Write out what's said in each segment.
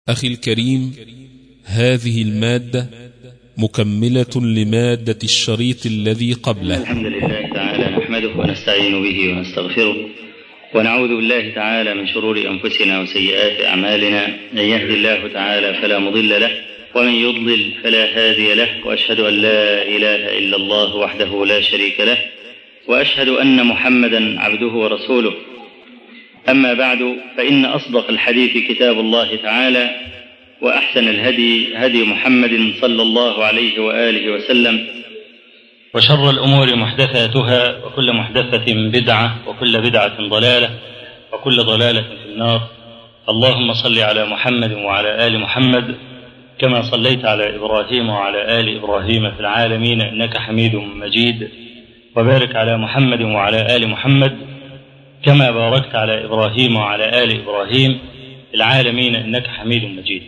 أخي الكريم هذه المادة مكملة لمادة الشريط الذي قبله الحمد لله تعالى نحمده ونستعين به ونستغفره ونعوذ بالله تعالى من شرور أنفسنا وسيئات أعمالنا من يهد الله تعالى فلا مضل له ومن يضلل فلا هادي له وأشهد أن لا إله إلا الله وحده لا شريك له وأشهد أن محمدا عبده ورسوله أما بعد فإن أصدق الحديث كتاب الله تعالى وأحسن الهدي هدي محمد صلى الله عليه وآله وسلم وشر الأمور محدثاتها وكل محدثة بدعة وكل بدعة ضلالة وكل ضلالة في النار اللهم صل على محمد وعلى آل محمد كما صليت على إبراهيم وعلى آل إبراهيم في العالمين إنك حميد مجيد وبارك على محمد وعلى آل محمد كما باركت على إبراهيم وعلى آل إبراهيم في العالمين إنك حميد مجيد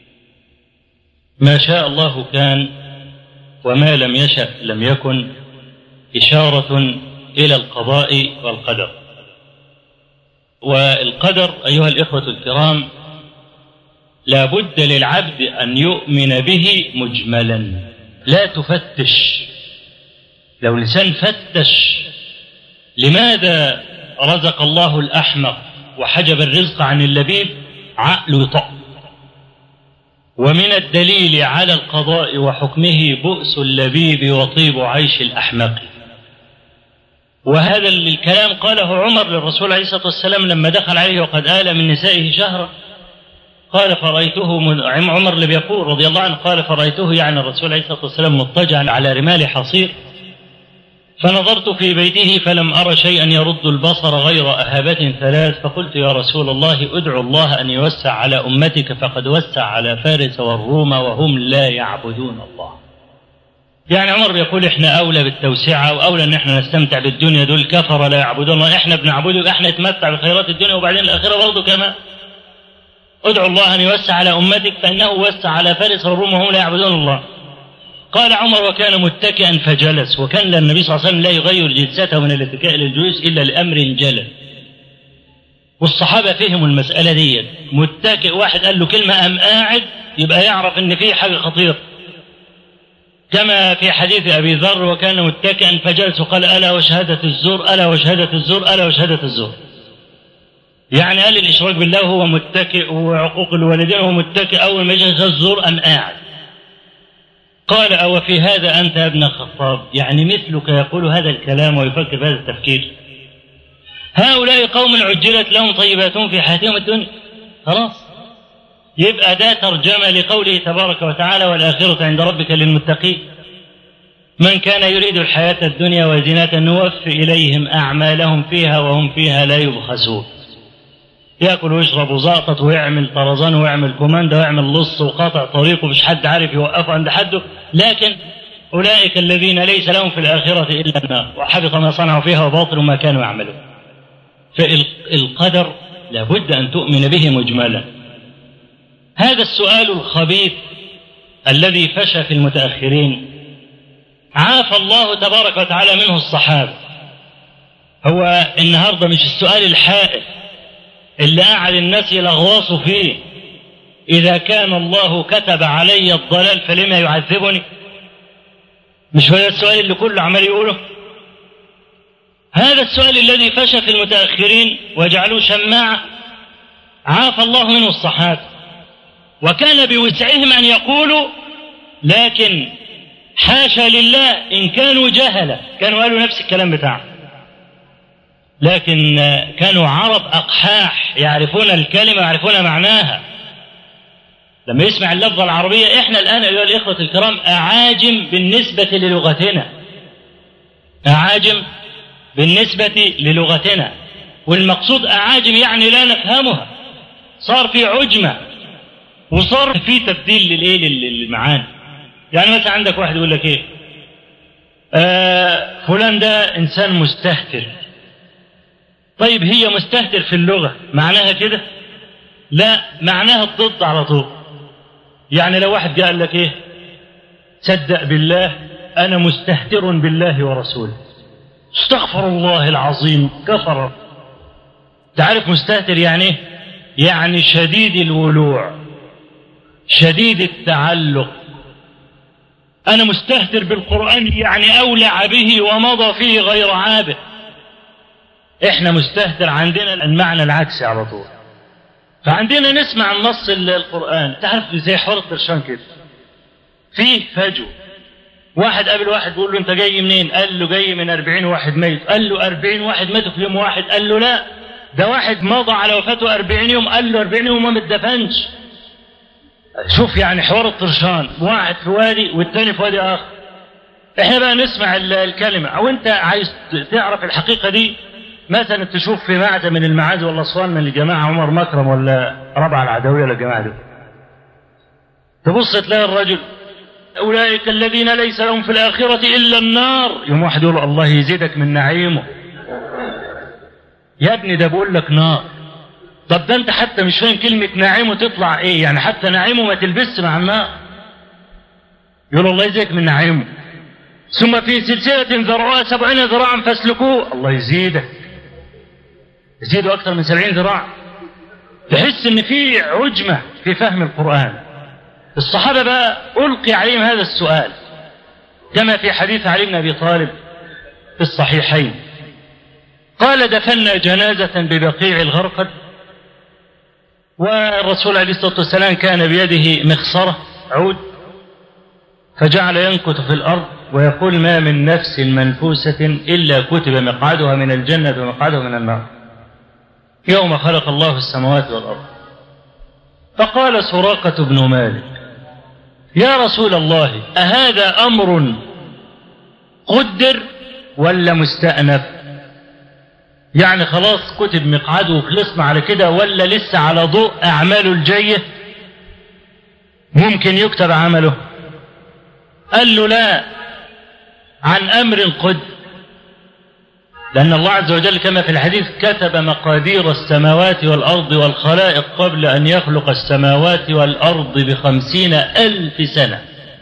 ما شاء الله كان وما لم يشأ لم يكن إشارة إلى القضاء والقدر والقدر أيها الإخوة الكرام لا بد للعبد أن يؤمن به مجملا لا تفتش لو الإنسان فتش لماذا رزق الله الأحمق وحجب الرزق عن اللبيب عقله يطق ومن الدليل على القضاء وحكمه بؤس اللبيب وطيب عيش الأحمق وهذا الكلام قاله عمر للرسول عليه الصلاة والسلام لما دخل عليه وقد آل من نسائه شهرا قال فرأيته من عمر اللي بيقول رضي الله عنه قال فرأيته يعني الرسول عليه الصلاة والسلام مضطجعا على رمال حصير فنظرت في بيته فلم أر شيئا يرد البصر غير أهابة ثلاث فقلت يا رسول الله ادعو الله أن يوسع على أمتك فقد وسع على فارس والروم وهم لا يعبدون الله يعني عمر بيقول احنا أولى بالتوسعة وأولى أن احنا نستمتع بالدنيا دول كفر لا يعبدون الله احنا بنعبده احنا نتمتع بخيرات الدنيا وبعدين الآخرة برضه كمان ادعو الله أن يوسع على أمتك فإنه وسع على فارس والروم وهم لا يعبدون الله قال عمر وكان متكئا فجلس وكان النبي صلى الله عليه وسلم لا يغير جلسته من الاتكاء للجلوس الا لامر جلل والصحابه فهموا المساله دي متكئ واحد قال له كلمه ام قاعد يبقى يعرف ان في حاجه خطيره كما في حديث ابي ذر وكان متكئا فجلس وقال الا وشهاده الزور الا وشهاده الزور الا وشهاده الزور يعني قال الاشراك بالله وهو متكئ وعقوق الوالدين وهو متكئ اول ما يجلس الزور ام قاعد قال أو في هذا أنت يا ابن الخطاب يعني مثلك يقول هذا الكلام ويفكر بهذا التفكير هؤلاء قوم عجلت لهم طيباتهم في حياتهم الدنيا خلاص يبقى ده ترجمة لقوله تبارك وتعالى والآخرة عند ربك للمتقين من كان يريد الحياة الدنيا وزينة نوفي إليهم أعمالهم فيها وهم فيها لا يبخسون ياكل ويشرب وزقطط ويعمل طرزان ويعمل كوماندا ويعمل لص وقاطع طريقه مش حد عارف يوقفه عند حده لكن اولئك الذين ليس لهم في الاخره الا النار وحبط ما صنعوا فيها وباطل ما كانوا يعملون فالقدر لابد ان تؤمن به مجملا هذا السؤال الخبيث الذي فشى في المتاخرين عافى الله تبارك وتعالى منه الصحابه هو النهارده مش السؤال الحائر اللي قاعد الناس يلغوصوا فيه إذا كان الله كتب علي الضلال فلما يعذبني مش هو السؤال اللي كله عمال يقوله هذا السؤال الذي فشى في المتأخرين وجعلوه شماعة عافى الله منه الصحابة وكان بوسعهم أن يقولوا لكن حاشا لله إن كانوا جهلة كانوا قالوا نفس الكلام بتاعهم لكن كانوا عرب أقحاح يعرفون الكلمة ويعرفون معناها لما يسمع اللفظة العربية احنا الآن أيها الإخوة الكرام أعاجم بالنسبة للغتنا أعاجم بالنسبة للغتنا والمقصود أعاجم يعني لا نفهمها صار في عجمة وصار في تبديل للإيه للمعاني يعني مثلا عندك واحد يقول لك إيه آه فلان ده إنسان مستهتر طيب هي مستهتر في اللغة معناها كده لا معناها الضد على طول يعني لو واحد قال لك ايه صدق بالله انا مستهتر بالله ورسوله استغفر الله العظيم كفر تعرف مستهتر يعني ايه يعني شديد الولوع شديد التعلق أنا مستهتر بالقرآن يعني أولع به ومضى فيه غير عابه إحنا مستهتر عندنا المعنى العكسي على طول فعندنا نسمع النص القرآن تعرف زي حوار الطرشان كده فيه فجوة واحد قابل واحد بيقول له انت جاي منين قال له جاي من أربعين واحد ميت قال له أربعين واحد ماتوا في يوم واحد قال له لا ده واحد مضى على وفاته أربعين يوم قال له أربعين يوم ما متدفنش شوف يعني حوار الطرشان واحد في وادي والتاني في وادي آخر احنا بقى نسمع الكلمة او انت عايز تعرف الحقيقة دي مثلا تشوف في معدة من المعازي ولا أسوان من الجماعة عمر مكرم ولا ربع العدوية ولا الجماعة دي تبص تلاقي الرجل أولئك الذين ليس لهم في الآخرة إلا النار يوم واحد يقول الله يزيدك من نعيمه يا ابني ده بقول لك نار طب ده انت حتى مش فاهم كلمة نعيمه تطلع ايه يعني حتى نعيمه ما تلبس مع النار يقول الله يزيدك من نعيمه ثم في سلسلة ذرعها سبعين ذراعا فاسلكوه الله يزيدك يزيدوا أكثر من سبعين ذراع تحس ان في عجمة في فهم القرآن الصحابة بقى ألقي عليهم هذا السؤال كما في حديث علي بن أبي طالب في الصحيحين قال دفنا جنازة ببقيع الغرقد والرسول عليه الصلاة والسلام كان بيده مخصرة عود فجعل ينكت في الأرض ويقول ما من نفس منفوسة إلا كتب مقعدها من الجنة ومقعدها من النار يوم خلق الله السماوات والأرض فقال سراقة بن مالك يا رسول الله أهذا أمر قدر ولا مستأنف يعني خلاص كتب مقعده وخلصنا على كده ولا لسه على ضوء أعماله الجاية ممكن يكتب عمله قال له لا عن أمر قدر لأن الله عز وجل كما في الحديث كتب مقادير السماوات والأرض والخلائق قبل أن يخلق السماوات والأرض بخمسين ألف سنة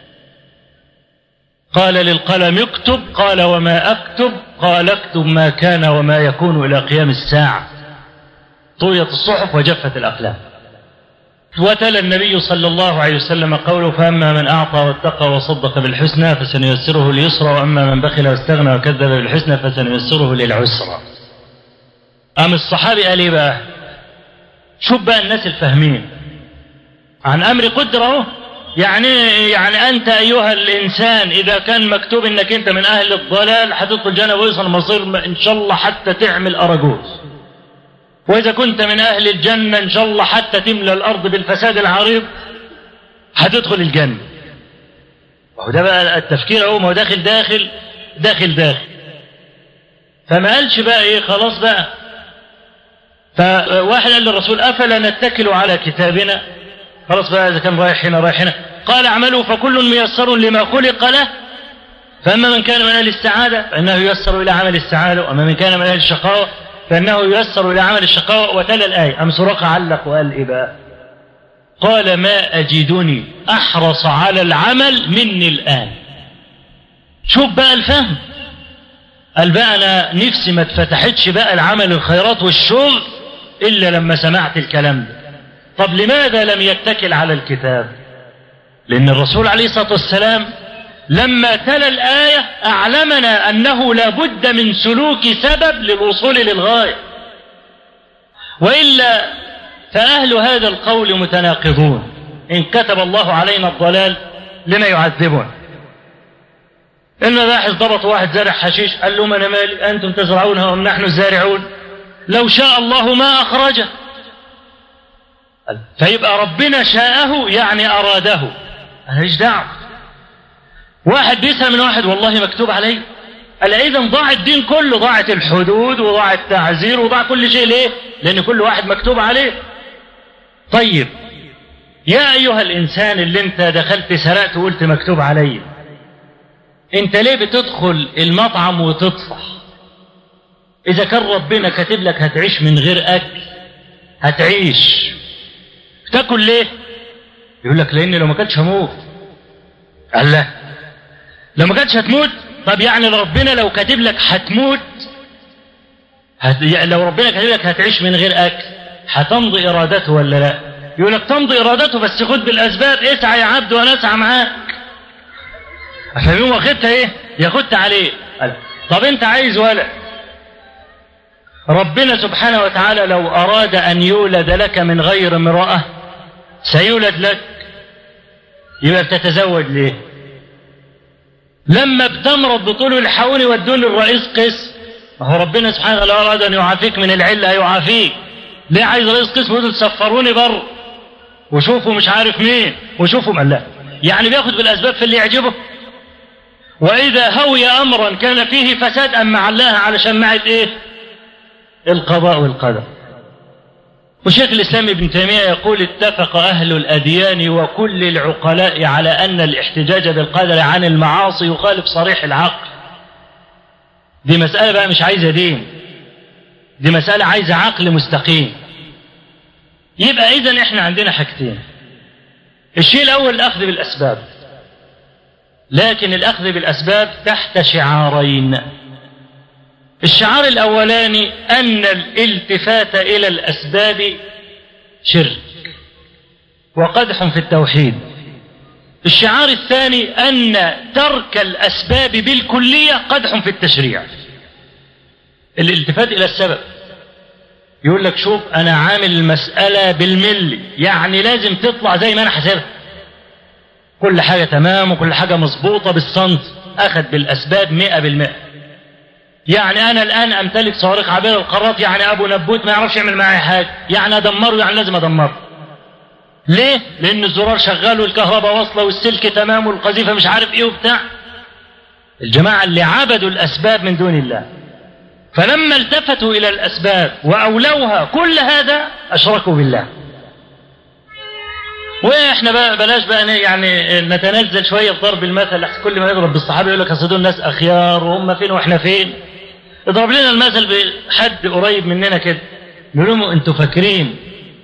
قال للقلم اكتب قال وما أكتب قال اكتب ما كان وما يكون إلى قيام الساعة طويت الصحف وجفت الأقلام وتلا النبي صلى الله عليه وسلم قوله فأما من أعطى واتقى وصدق بالحسنى فسنيسره اليسرى وأما من بخل واستغنى وكذب بالحسنى فسنيسره للعسرى أم الصحابي قال إيه بقى شوف بقى الناس الفاهمين عن أمر قدره يعني يعني أنت أيها الإنسان إذا كان مكتوب إنك أنت من أهل الضلال هتدخل جنة ويوصل مصير إن شاء الله حتى تعمل أراجوز وإذا كنت من أهل الجنة إن شاء الله حتى تملى الأرض بالفساد العريض هتدخل الجنة وهو ده بقى التفكير أهو ما هو داخل داخل داخل داخل فما قالش بقى إيه خلاص بقى فواحد قال للرسول أفلا نتكل على كتابنا خلاص بقى إذا كان رايح هنا رايح هنا قال اعملوا فكل ميسر لما خلق له فأما من كان من أهل السعادة فإنه ييسر إلى عمل السعادة وأما من كان من أهل الشقاوة فإنه ييسر إلى عمل الشقاوة وتلا الآية أم سراقة علق وقال إيه بقى قال ما أجدني أحرص على العمل مني الآن شوف بقى الفهم قال بقى أنا نفسي ما اتفتحتش بقى العمل الخيرات والشغل إلا لما سمعت الكلام ده طب لماذا لم يتكل على الكتاب لأن الرسول عليه الصلاة والسلام لما تلا الآية أعلمنا أنه لا بد من سلوك سبب للوصول للغاية وإلا فأهل هذا القول متناقضون إن كتب الله علينا الضلال لما يعذبون إن باحث ضبط واحد زارع حشيش قال له أنا مالي أنتم تزرعونها أم نحن الزارعون لو شاء الله ما أخرجه فيبقى ربنا شاءه يعني أراده أنا إيش دعوه واحد بيسأل من واحد والله مكتوب عليه قال إذا ضاع الدين كله ضاعت الحدود وضاع التعزير وضاع كل شيء ليه لأن كل واحد مكتوب عليه طيب يا أيها الإنسان اللي أنت دخلت سرقت وقلت مكتوب علي أنت ليه بتدخل المطعم وتطفح إذا كان ربنا كاتب لك هتعيش من غير أكل هتعيش تاكل ليه يقول لك لأن لو ما كانش هموت قال لا لو ما كانتش هتموت طب يعني ربنا لو كاتب لك هتموت هت... لو ربنا كاتب لك هتعيش من غير اكل هتمضي ارادته ولا لا يقول لك تمضي ارادته بس خد بالاسباب اسعى يا عبد وانا اسعى معاك عشان يقوم واخدها ايه ياخدها عليه قال طب انت عايز ولد ربنا سبحانه وتعالى لو اراد ان يولد لك من غير امراه سيولد لك يبقى بتتزوج ليه لما بتمرض بتقول الحقوني ودوني الرئيس قس ما هو ربنا سبحانه وتعالى اراد ان يعافيك من العله هيعافيك ليه عايز رئيس قسم يقول سفروني بره وشوفوا مش عارف مين وشوفوا من لا يعني بياخد بالاسباب في اللي يعجبه واذا هوي امرا كان فيه فساد اما علاها علشان معه ايه القضاء والقدر وشيخ الاسلام ابن تيميه يقول اتفق اهل الاديان وكل العقلاء على ان الاحتجاج بالقدر عن المعاصي يخالف صريح العقل دي مساله بقى مش عايزه دين دي مساله عايزه عقل مستقيم يبقى اذا احنا عندنا حاجتين الشيء الاول الاخذ بالاسباب لكن الاخذ بالاسباب تحت شعارين الشعار الاولاني ان الالتفات الى الاسباب شرك وقدح في التوحيد الشعار الثاني ان ترك الاسباب بالكليه قدح في التشريع الالتفات الى السبب يقول لك شوف انا عامل المساله بالملي يعني لازم تطلع زي ما انا حاسبها كل حاجه تمام وكل حاجه مظبوطه بالسنت اخذ بالاسباب مئة بالمئة يعني انا الان امتلك صواريخ عابره القارات يعني ابو نبوت ما يعرفش يعمل معايا حاجه يعني ادمره يعني لازم ادمره ليه لان الزرار شغال والكهرباء واصله والسلك تمام والقذيفه مش عارف ايه وبتاع الجماعه اللي عبدوا الاسباب من دون الله فلما التفتوا الى الاسباب واولوها كل هذا اشركوا بالله واحنا بقى بلاش بقى يعني نتنزل شويه في ضرب المثل كل ما يضرب بالصحابه يقول لك اصل دول ناس اخيار وهم فين واحنا فين اضرب لنا المثل بحد قريب مننا كده نقول لهم انتوا فاكرين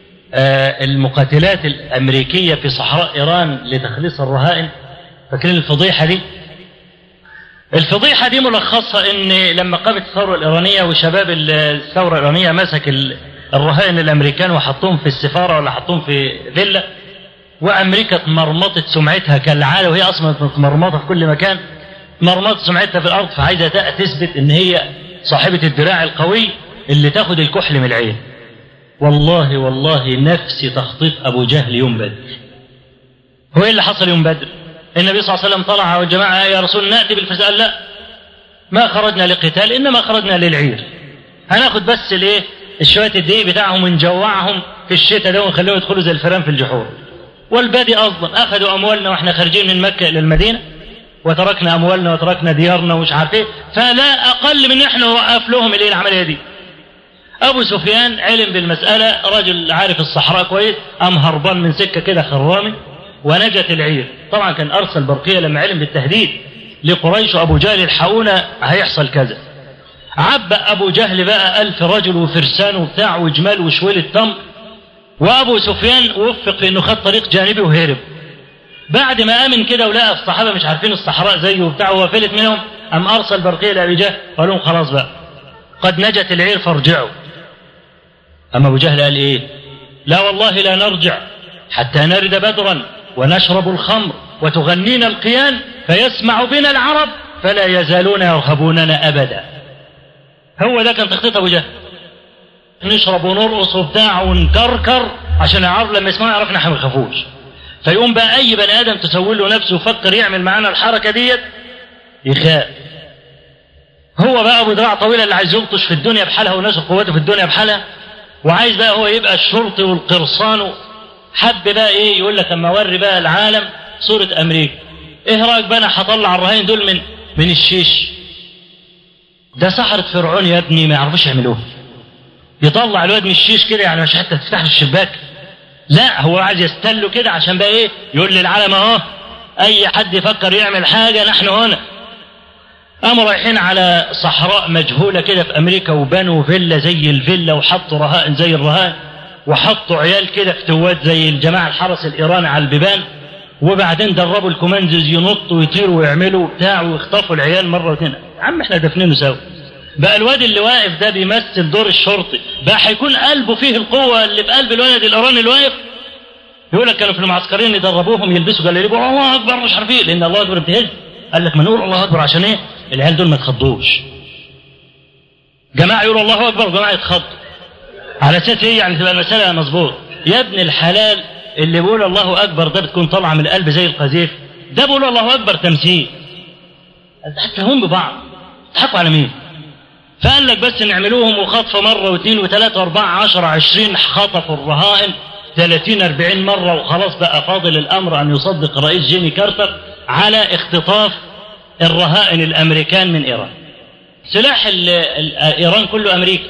آه المقاتلات الامريكيه في صحراء ايران لتخليص الرهائن فاكرين الفضيحه دي الفضيحه دي ملخصها ان لما قامت الثوره الايرانيه وشباب الثوره الايرانيه مسك الرهائن الامريكان وحطوهم في السفاره ولا حطوهم في فيلا وامريكا اتمرمطت سمعتها كالعاده وهي اصلا متمرمطه في كل مكان مرمطت سمعتها في الارض فعايزه تثبت ان هي صاحبه الدراع القوي اللي تاخد الكحل من العين والله والله نفسي تخطيط ابو جهل يوم بدر هو ايه اللي حصل يوم بدر النبي صلى الله عليه وسلم طلع والجماعه يا رسول ناتي بالفساد لا ما خرجنا لقتال انما خرجنا للعير هناخد بس الايه الشويه الدقيق بتاعهم ونجوعهم في الشتاء ده ونخليهم يدخلوا زي الفئران في الجحور والبادي اصلا اخذوا اموالنا واحنا خارجين من مكه الى المدينه وتركنا اموالنا وتركنا ديارنا ومش عارف ايه فلا اقل من احنا نوقف لهم الايه العمليه دي ابو سفيان علم بالمساله رجل عارف الصحراء كويس قام هربان من سكه كده خرامي ونجت العير طبعا كان ارسل برقيه لما علم بالتهديد لقريش وابو جهل الحقونا هيحصل كذا عبأ ابو جهل بقى الف رجل وفرسان وبتاع وجمال وشويل التمر وابو سفيان وفق في انه خد طريق جانبي وهرب بعد ما امن كده ولقى الصحابه مش عارفين الصحراء زيه وبتاع وفلت منهم ام ارسل برقيه لابي جهل قال لهم خلاص بقى قد نجت العير فارجعوا اما ابو جهل قال ايه لا والله لا نرجع حتى نرد بدرا ونشرب الخمر وتغنينا القيان فيسمع بنا العرب فلا يزالون يرهبوننا ابدا هو ده كان تخطيط ابو جهل نشرب ونرقص وبتاع ونكركر عشان العرب لما يسمعوا يعرفنا احنا ما نخافوش فيقوم بقى اي بني ادم تسوي له نفسه ويفكر يعمل معانا الحركه ديت يخاف هو بقى ابو دراع طويله اللي عايز يلطش في الدنيا بحالها ونشر قوته في الدنيا بحالها وعايز بقى هو يبقى الشرطي والقرصان حب بقى ايه يقول لك اما اوري بقى العالم صوره امريكا ايه رايك بقى انا هطلع الرهائن دول من من الشيش ده سحرة فرعون يا ابني ما يعرفوش يعملوه يطلع الواد من الشيش كده يعني مش حتى تفتح له الشباك لا هو عايز يستله كده عشان بقى ايه يقول للعالم اهو اي حد يفكر يعمل حاجه نحن هنا قاموا رايحين على صحراء مجهولة كده في أمريكا وبنوا فيلا زي الفيلا وحطوا رهائن زي الرهائن وحطوا عيال كده في توات زي الجماعة الحرس الإيراني على البيبان وبعدين دربوا الكوماندوز ينطوا ويطيروا ويعملوا بتاع ويخطفوا العيال مرة واتنين يا عم احنا دفنينه سوا بقى الواد اللي واقف ده بيمثل دور الشرطي بقى هيكون قلبه فيه القوة اللي في قلب الولد الإيراني اللي واقف يقول لك كانوا في المعسكرين يدربوهم يلبسوا جلاليب الله اكبر مش عارف ايه لان الله اكبر بتهز قال لك ما نقول الله اكبر عشان ايه العيال دول ما تخضوش جماعه يقولوا الله اكبر وجماعه يتخضوا على اساس ايه يعني تبقى المساله مظبوط يا ابن الحلال اللي بيقول الله اكبر ده بتكون طالعه من القلب زي القذيف ده بيقول الله اكبر تمثيل حتى هم ببعض تضحكوا على مين فقال لك بس نعملوهم وخطف مرة واثنين وثلاثة واربعة عشرة عشرين خطفوا الرهائن ثلاثين أربعين مرة وخلاص بقى فاضل الأمر أن يصدق الرئيس جيمي كارتر على اختطاف الرهائن الأمريكان من إيران سلاح ال ال إيران كله أمريكا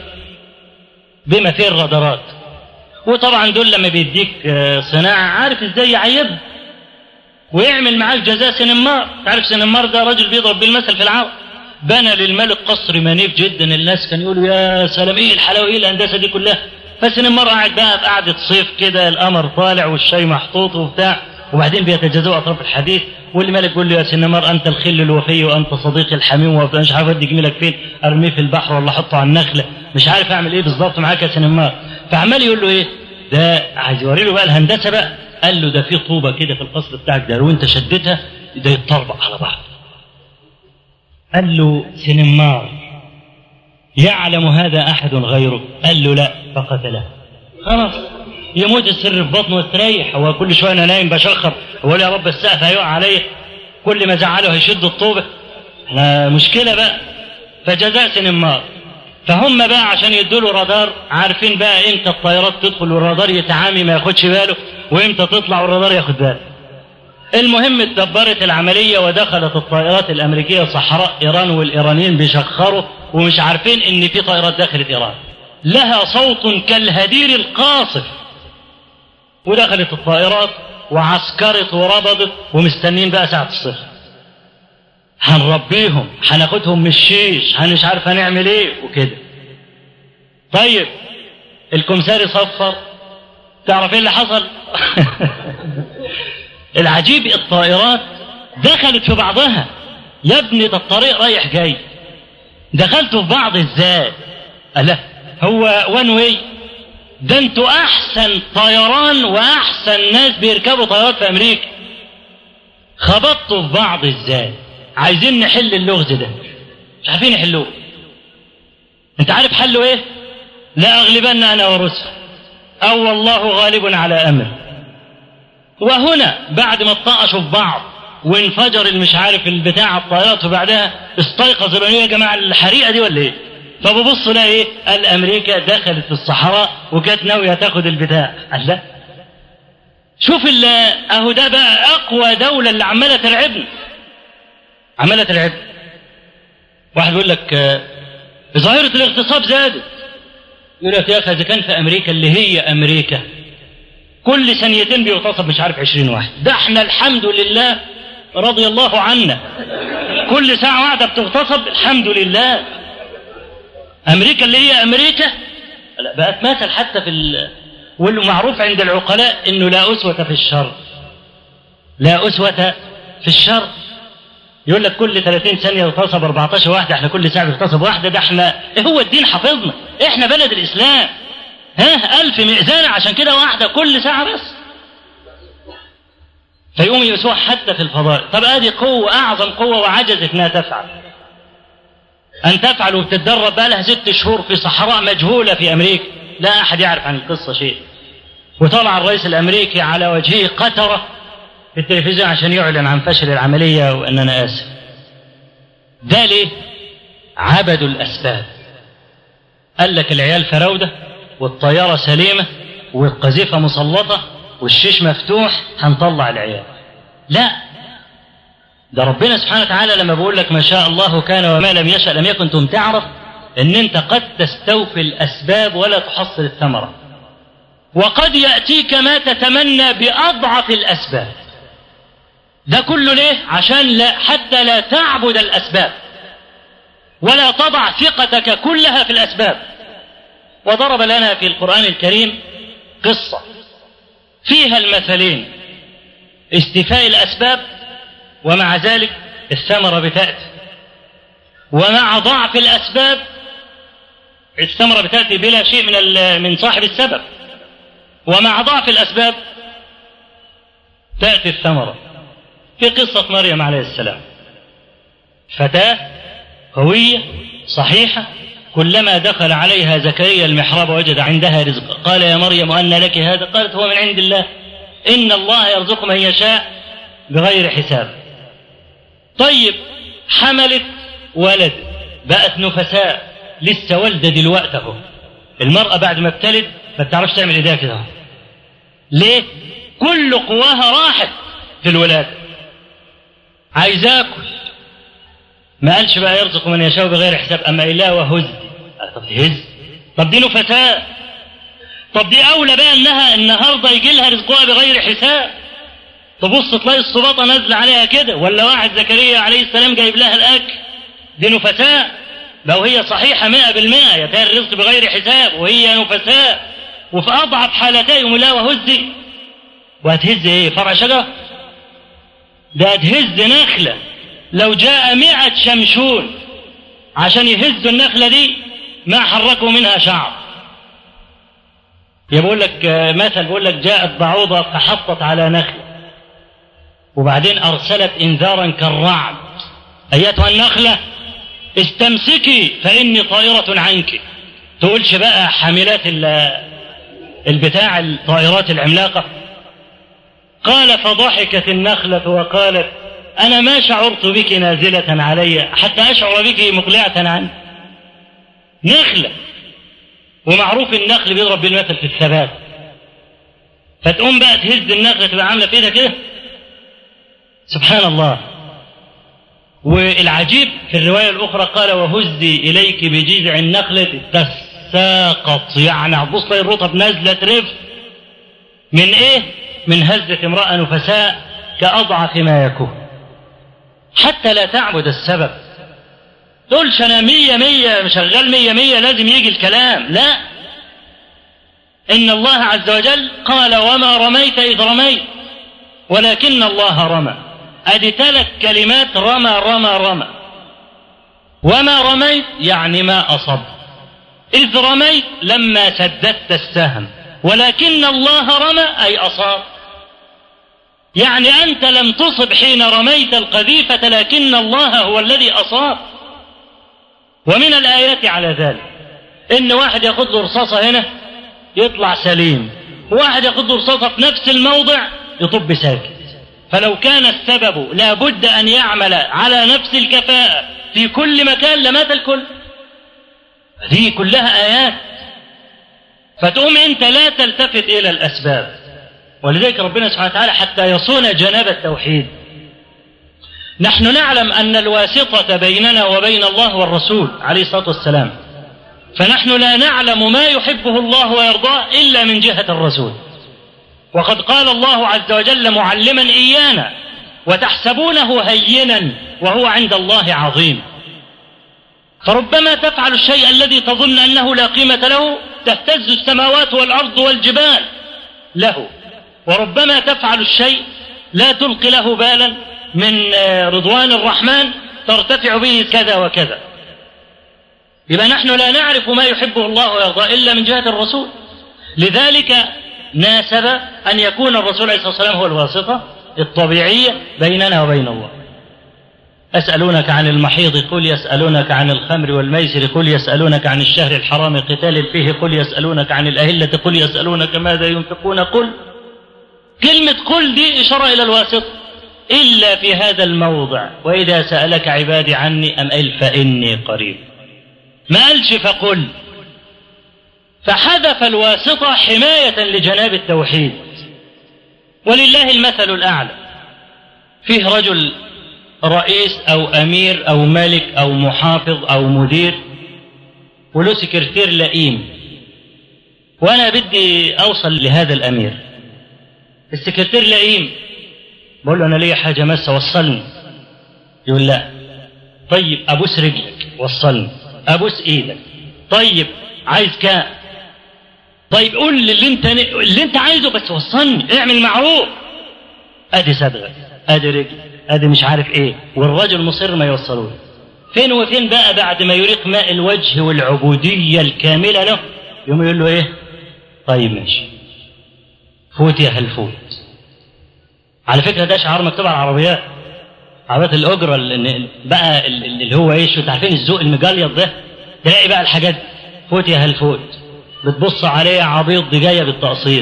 بما فيه الرادارات وطبعا دول لما بيديك صناعة عارف ازاي يعيبها ويعمل معاك جزاء سنمار تعرف سنمار ده رجل بيضرب بالمثل في العرب بنى للملك قصر منيف جدا الناس كانوا يقولوا يا سلام ايه الحلاوه ايه الهندسه دي كلها فسنمار قاعد بقى في قعده صيف كده القمر طالع والشاي محطوط وبتاع وبعدين بيتجاذبوا اطراف الحديث والملك يقول له يا سنمار انت الخل الوفي وانت صديقي الحميم ومش عارف ادي جميلك فين ارميه في البحر ولا احطه على النخله مش عارف اعمل ايه بالظبط معاك يا سنمار فعمال يقول له ايه ده عايز يوري له بقى الهندسه بقى قال له ده في طوبه كده في القصر بتاعك ده لو انت شدتها ده يتطربق على بعض قال له سنمار يعلم هذا احد غيرك قال له لا فقتله خلاص يموت السر في بطنه وتريح هو كل شويه انا نايم بشخر ولا يا رب السقف هيقع عليه كل ما زعله هيشد الطوبه أنا مشكله بقى فجزاء سنمار فهم بقى عشان يدوا له رادار عارفين بقى امتى الطيارات تدخل والرادار يتعامي ما ياخدش باله وامتى تطلع والرادار ياخد باله المهم اتدبرت العملية ودخلت الطائرات الأمريكية صحراء إيران والإيرانيين بيشخروا ومش عارفين إن في طائرات دخلت إيران لها صوت كالهدير القاصف ودخلت الطائرات وعسكرت وربضت ومستنين بقى ساعة الصفر هنربيهم هناخدهم من الشيش مش عارف هنعمل ايه وكده طيب الكمساري صفر تعرف ايه اللي حصل العجيب الطائرات دخلت في بعضها يا ابني ده الطريق رايح جاي دخلتوا في بعض ازاي لا هو وان واي ده انتوا احسن طيران واحسن ناس بيركبوا طيارات في امريكا خبطتوا في بعض ازاي عايزين نحل اللغز ده مش عارفين يحلوه انت عارف حله ايه لا اغلبن انا ورسل او والله غالب على امره وهنا بعد ما اتطقشوا في بعض وانفجر المش عارف البتاع الطيارات وبعدها استيقظ يا جماعه الحريقه دي ولا ايه؟ فببص لها ايه؟ قال امريكا دخلت في الصحراء وكانت ناويه تاخد البتاع، قال لا شوف اهو ده بقى اقوى دوله اللي عماله ترعبنا عماله ترعبنا واحد يقول لك ظاهره الاغتصاب زادت يقول لك يا اخي اذا كان في امريكا اللي هي امريكا كل ثانيتين بيغتصب مش عارف عشرين واحد ده احنا الحمد لله رضي الله عنا كل ساعة واحدة بتغتصب الحمد لله أمريكا اللي هي أمريكا لا بقت مثل حتى في ال... والمعروف عند العقلاء إنه لا أسوة في الشر لا أسوة في الشر يقول لك كل 30 ثانية يغتصب 14 واحدة احنا كل ساعة بيغتصب واحدة ده احنا هو الدين حافظنا احنا بلد الإسلام ها ألف مئذنة عشان كده واحدة كل ساعة بس فيقوم يسوع حتى في الفضاء طب ادي قوة أعظم قوة وعجزت انها تفعل أن تفعل وبتتدرب بقى لها ست شهور في صحراء مجهولة في أمريكا لا أحد يعرف عن القصة شيء وطلع الرئيس الأمريكي على وجهه قترة في التلفزيون عشان يعلن عن فشل العملية وأن أنا آسف ده ليه؟ عبدوا الأسباب قال لك العيال فراودة والطيارة سليمة والقذيفة مسلطة والشيش مفتوح هنطلع العيال لا ده ربنا سبحانه وتعالى لما بيقول لك ما شاء الله كان وما لم يشأ لم يكن تم تعرف ان انت قد تستوفي الاسباب ولا تحصل الثمرة وقد يأتيك ما تتمنى بأضعف الأسباب ده كله ليه عشان لا حتى لا تعبد الأسباب ولا تضع ثقتك كلها في الأسباب وضرب لنا في القرآن الكريم قصة فيها المثلين استيفاء الأسباب ومع ذلك الثمرة بتأتي ومع ضعف الأسباب الثمرة بتأتي بلا شيء من من صاحب السبب ومع ضعف الأسباب تأتي الثمرة في قصة مريم عليه السلام فتاة قوية صحيحة كلما دخل عليها زكريا المحراب وجد عندها رزقا قال يا مريم أن لك هذا قالت هو من عند الله إن الله يرزق من يشاء بغير حساب طيب حملت ولد بقت نفساء لسه والدة دلوقتي اهو المرأة بعد ما ابتلد ما بتعرفش تعمل ايديها كده ليه؟ كل قواها راحت في الولادة عايز اكل ما قالش بقى يرزق من يشاء بغير حساب اما اله وهز طب هز طب دي نفساء طب دي اولى بقى انها النهارده يجي لها رزقها بغير حساب تبص تلاقي الصباطه نازله عليها كده ولا واحد زكريا عليه السلام جايب لها الاكل دي نفساء لو هي صحيحه 100% يا الرزق بغير حساب وهي نفساء وفي اضعف حالتين لا وهزي وهتهز ايه فرع شجره ده هتهز نخله لو جاء مئة شمشون عشان يهزوا النخلة دي ما حركوا منها شعر يقول لك مثل بيقول لك جاءت بعوضة فحطت على نخلة وبعدين أرسلت إنذارا كالرعد أيتها النخلة استمسكي فإني طائرة عنك تقولش بقى حاملات البتاع الطائرات العملاقة قال فضحكت النخلة وقالت أنا ما شعرت بك نازلة علي حتى أشعر بك مقلعة عني نخلة ومعروف النخل بيضرب بالمثل في الثبات فتقوم بقى تهز النخلة تبقى عاملة في ايدها كده سبحان الله والعجيب في الرواية الأخرى قال وهزي إليك بجذع النخلة تساقط يعني هتبص الرطب نازلة ترف من إيه؟ من هزة امرأة نفساء كأضعف ما يكون حتى لا تعبد السبب تقولش انا مية مية شغال مية مية لازم يجي الكلام لا ان الله عز وجل قال وما رميت اذ رميت ولكن الله رمى ادي ثلاث كلمات رمى رمى رمى وما رميت يعني ما اصب اذ رميت لما سددت السهم ولكن الله رمى اي اصاب يعني أنت لم تصب حين رميت القذيفة لكن الله هو الذي أصاب ومن الآيات على ذلك إن واحد ياخذ له رصاصة هنا يطلع سليم واحد ياخذ له رصاصة في نفس الموضع يطب ساكت فلو كان السبب لابد أن يعمل على نفس الكفاءة في كل مكان لمات الكل هذه كلها آيات فتقوم أنت لا تلتفت إلى الأسباب ولذلك ربنا سبحانه وتعالى حتى يصون جناب التوحيد نحن نعلم أن الواسطة بيننا وبين الله والرسول عليه الصلاة والسلام فنحن لا نعلم ما يحبه الله ويرضاه إلا من جهة الرسول وقد قال الله عز وجل معلما إيانا وتحسبونه هينا وهو عند الله عظيم فربما تفعل الشيء الذي تظن أنه لا قيمة له تهتز السماوات والأرض والجبال له وربما تفعل الشيء لا تلقي له بالا من رضوان الرحمن ترتفع به كذا وكذا يبقى نحن لا نعرف ما يحبه الله ويرضاه إلا من جهة الرسول لذلك ناسب أن يكون الرسول عليه الصلاة والسلام هو الواسطة الطبيعية بيننا وبين الله أسألونك عن المحيض قل يسألونك عن الخمر والميسر قل يسألونك عن الشهر الحرام قتال فيه قل يسألونك عن الأهلة قل يسألونك ماذا ينفقون قل كلمة قل دي إشارة إلى الواسطة إلا في هذا الموضع وإذا سألك عبادي عني أم قال فإني قريب ما قالش فقل فحذف الواسطة حماية لجناب التوحيد ولله المثل الأعلى فيه رجل رئيس أو أمير أو ملك أو محافظ أو مدير وله سكرتير لئيم وأنا بدي أوصل لهذا الأمير السكرتير لئيم بقول له انا ليا حاجه ماسه وصلني يقول لا طيب ابوس رجلك وصلني ابوس ايدك طيب عايز كام طيب قول لي اللي انت اللي انت عايزه بس وصلني اعمل معروف ادي صدغه ادي رجل ادي مش عارف ايه والرجل مصر ما يوصلوه فين وفين بقى بعد ما يريق ماء الوجه والعبوديه الكامله له يقوم يقول له ايه طيب ماشي فوت يا هالفوت على فكره ده شعار مكتوب على العربيات عربيات الاجره اللي بقى اللي هو ايش انتوا عارفين الذوق المجليط ده تلاقي بقى الحاجات فوت يا هالفوت بتبص عليه عبيط دي جايه بالتقسيط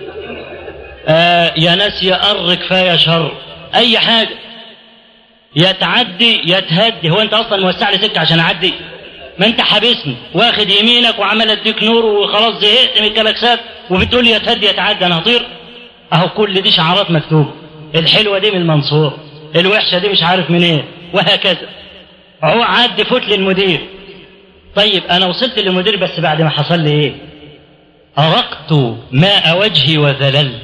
آه يا ناس يا قر كفايه شر اي حاجه يا تعدي يا تهدي هو انت اصلا موسع لي سكه عشان اعدي ما انت حابسني واخد يمينك وعمال اديك نور وخلاص زهقت من الكلاكسات وبتقول لي يا تهدي يا تعدي انا هطير اهو كل دي شعارات مكتوبه الحلوه دي من المنصور الوحشه دي مش عارف منين إيه وهكذا هو عد فوت للمدير طيب انا وصلت للمدير بس بعد ما حصل لي ايه أرقت ماء وجهي وذللت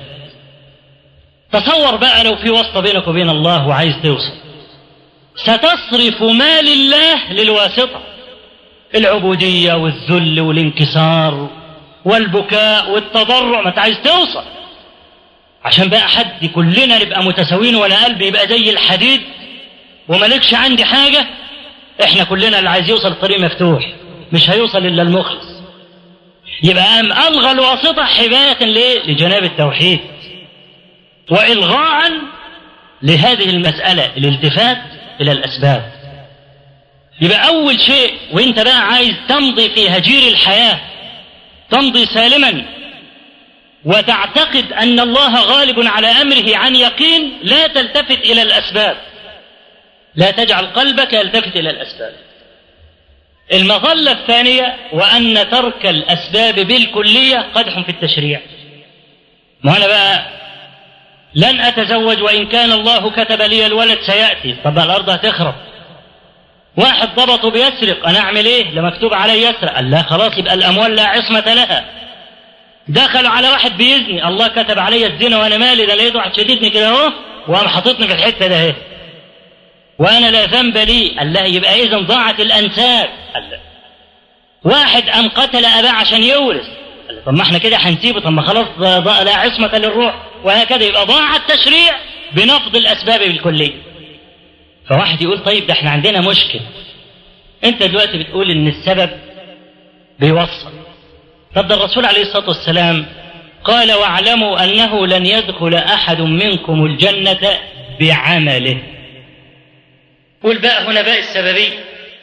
تصور بقى لو في واسطة بينك وبين الله وعايز توصل ستصرف ما لله للواسطة العبودية والذل والانكسار والبكاء والتضرع ما انت عايز توصل عشان بقى حد كلنا نبقى متساويين ولا قلبي يبقى زي الحديد ومالكش عندي حاجة احنا كلنا اللي عايز يوصل الطريق مفتوح مش هيوصل الا المخلص يبقى قام الغى الواسطة حماية ليه؟ لجناب التوحيد والغاء لهذه المسألة الالتفات إلى الأسباب يبقى أول شيء وأنت بقى عايز تمضي في هجير الحياة تمضي سالما وتعتقد أن الله غالب على أمره عن يقين لا تلتفت إلى الأسباب لا تجعل قلبك يلتفت إلى الأسباب المظلة الثانية وأن ترك الأسباب بالكلية قدح في التشريع ما أنا بقى لن أتزوج وإن كان الله كتب لي الولد سيأتي طب الأرض هتخرب واحد ضبطه بيسرق أنا أعمل إيه لما مكتوب علي يسرق قال لا خلاص يبقى الأموال لا عصمة لها دخلوا على واحد بيزني الله كتب علي الزنا وأنا مالي ده لقيت واحد شديدني كده أهو وقام حاططني في الحتة ده اهي وأنا لا ذنب لي قال لا يبقى إذا ضاعت الأنساب قال لا واحد أم قتل أباه عشان يورث قال لا طب ما احنا كده هنسيبه طب ما خلاص لا عصمة للروح وهكذا يبقى ضاع التشريع بنفض الأسباب بالكلية فواحد يقول طيب ده احنا عندنا مشكل انت دلوقتي بتقول ان السبب بيوصل طب ده الرسول عليه الصلاة والسلام قال واعلموا أنه لن يدخل أحد منكم الجنة بعمله والباء هنا باء السببي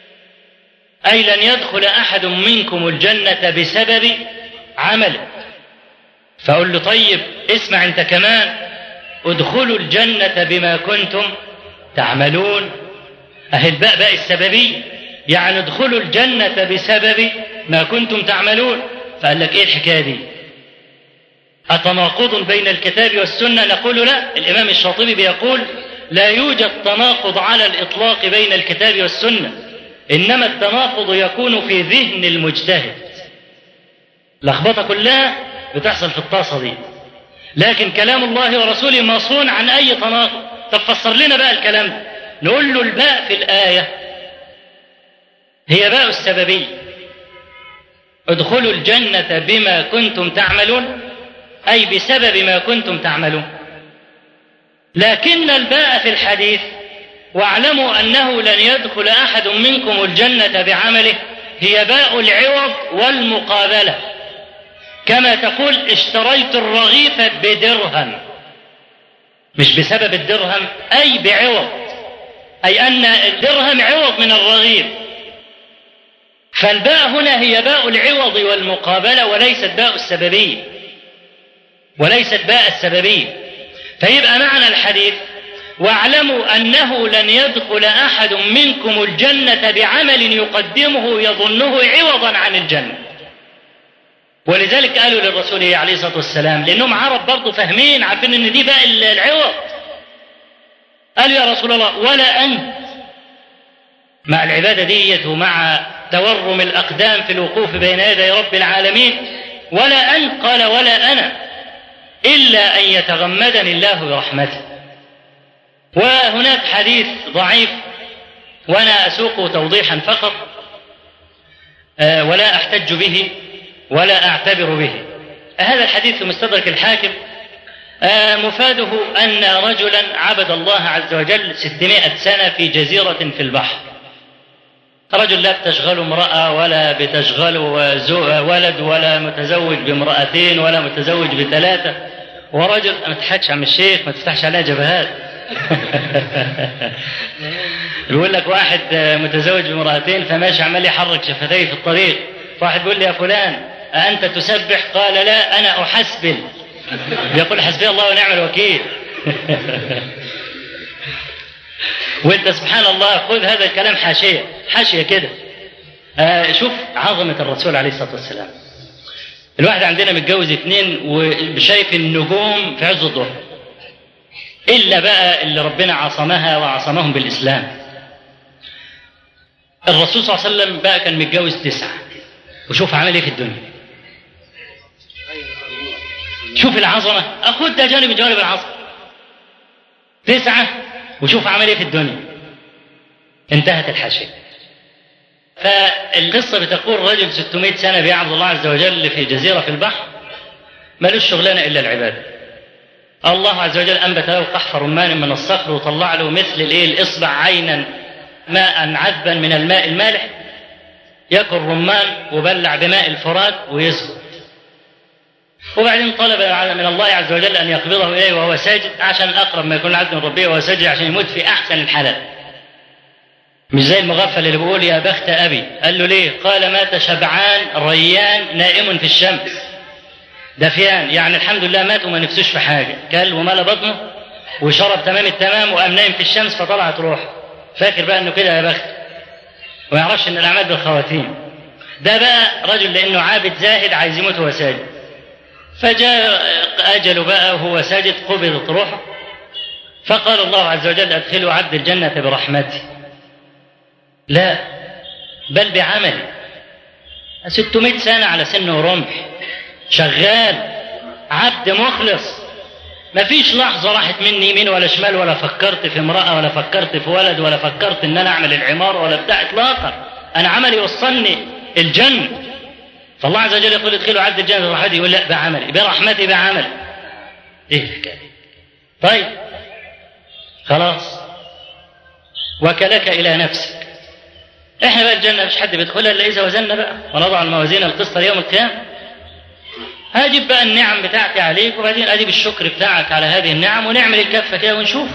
أي لن يدخل أحد منكم الجنة بسبب عمله فأقول له طيب اسمع أنت كمان ادخلوا الجنة بما كنتم تعملون أهل باء باء السببي يعني ادخلوا الجنة بسبب ما كنتم تعملون فقال لك ايه الحكاية دي أتناقض بين الكتاب والسنة نقول لا الإمام الشاطبي بيقول لا يوجد تناقض على الإطلاق بين الكتاب والسنة إنما التناقض يكون في ذهن المجتهد لخبطة كلها بتحصل في الطاسة دي لكن كلام الله ورسوله مصون عن أي تناقض طب فسر لنا بقى الكلام ده نقول له الباء في الآية هي باء السببية ادخلوا الجنة بما كنتم تعملون أي بسبب ما كنتم تعملون لكن الباء في الحديث واعلموا أنه لن يدخل أحد منكم الجنة بعمله هي باء العوض والمقابلة كما تقول اشتريت الرغيف بدرهم مش بسبب الدرهم أي بعوض أي أن الدرهم عوض من الرغيف فالباء هنا هي باء العوض والمقابلة وليست باء السببية وليست باء السببية فيبقى معنى الحديث واعلموا أنه لن يدخل أحد منكم الجنة بعمل يقدمه يظنه عوضا عن الجنة ولذلك قالوا للرسول عليه الصلاة والسلام لأنهم عرب برضه فاهمين عارفين أن دي بقى العوض قالوا يا رسول الله ولا أنت مع العبادة ديت ومع تورم الأقدام في الوقوف بين يدي رب العالمين ولا أنت قال ولا أنا إلا أن يتغمدني الله برحمته وهناك حديث ضعيف وأنا أسوق توضيحا فقط ولا أحتج به ولا أعتبر به هذا الحديث في مستدرك الحاكم مفاده أن رجلا عبد الله عز وجل ستمائة سنة في جزيرة في البحر رجل لا بتشغله امرأة ولا بتشغله ولد ولا متزوج بامرأتين ولا متزوج بثلاثة ورجل ما تضحكش عم الشيخ ما تفتحش عليها جبهات بيقول لك واحد متزوج بامرأتين فماشي عمال يحرك شفتيه في الطريق واحد بيقول لي يا فلان أأنت تسبح قال لا أنا أحسبل يقول حسبي الله ونعم الوكيل وانت سبحان الله خذ هذا الكلام حاشيه حاشيه كده آه شوف عظمه الرسول عليه الصلاه والسلام الواحد عندنا متجوز اثنين وشايف النجوم في عز الظهر الا بقى اللي ربنا عصمها وعصمهم بالاسلام الرسول صلى الله عليه وسلم بقى كان متجوز تسعه وشوف عمل ايه في الدنيا شوف العظمه اخد ده جانب من جوانب العظمه تسعه وشوف عمل ايه في الدنيا انتهت الحاشيه فالقصة بتقول رجل 600 سنة بيعبد الله عز وجل في جزيرة في البحر ملوش شغلانة إلا العبادة الله عز وجل أنبت له قحف رمان من الصخر وطلع له مثل الإيه الإصبع عينا ماء عذبا من الماء المالح ياكل رمان وبلع بماء الفرات ويسكت وبعدين طلب من الله عز وجل ان يقبضه اليه وهو ساجد عشان اقرب ما يكون العبد من ربه وهو ساجد عشان يموت في احسن الحالات. مش زي المغفل اللي بيقول يا بخت ابي، قال له ليه؟ قال مات شبعان ريان نائم في الشمس. دفيان يعني الحمد لله مات وما نفسوش في حاجه، كل وملا بطنه وشرب تمام التمام وقام نايم في الشمس فطلعت روحه. فاكر بقى انه كده يا بخت. وما يعرفش ان الاعمال بالخواتيم. ده بقى رجل لانه عابد زاهد عايز يموت وهو ساجد. فجاء أجل بقى وهو ساجد قبضت روحه فقال الله عز وجل أدخلوا عبد الجنة برحمتي لا بل بعملي 600 سنة على سنه رمح شغال عبد مخلص ما فيش لحظة راحت مني يمين ولا شمال ولا فكرت في امرأة ولا فكرت في ولد ولا فكرت ان انا اعمل العمارة ولا بتاع اطلاقا انا عملي وصلني الجنة فالله عز وجل يقول ادخلوا عبد الجنة برحمتي يقول لا بعملي برحمتي بعملي ايه الحكاية طيب خلاص وكلك الى نفسك احنا بقى الجنة مش حد بيدخلها الا اذا وزننا بقى ونضع الموازين القسط ليوم القيامة هجيب بقى النعم بتاعتي عليك وبعدين اجيب الشكر بتاعك على هذه النعم ونعمل الكفة كده ونشوف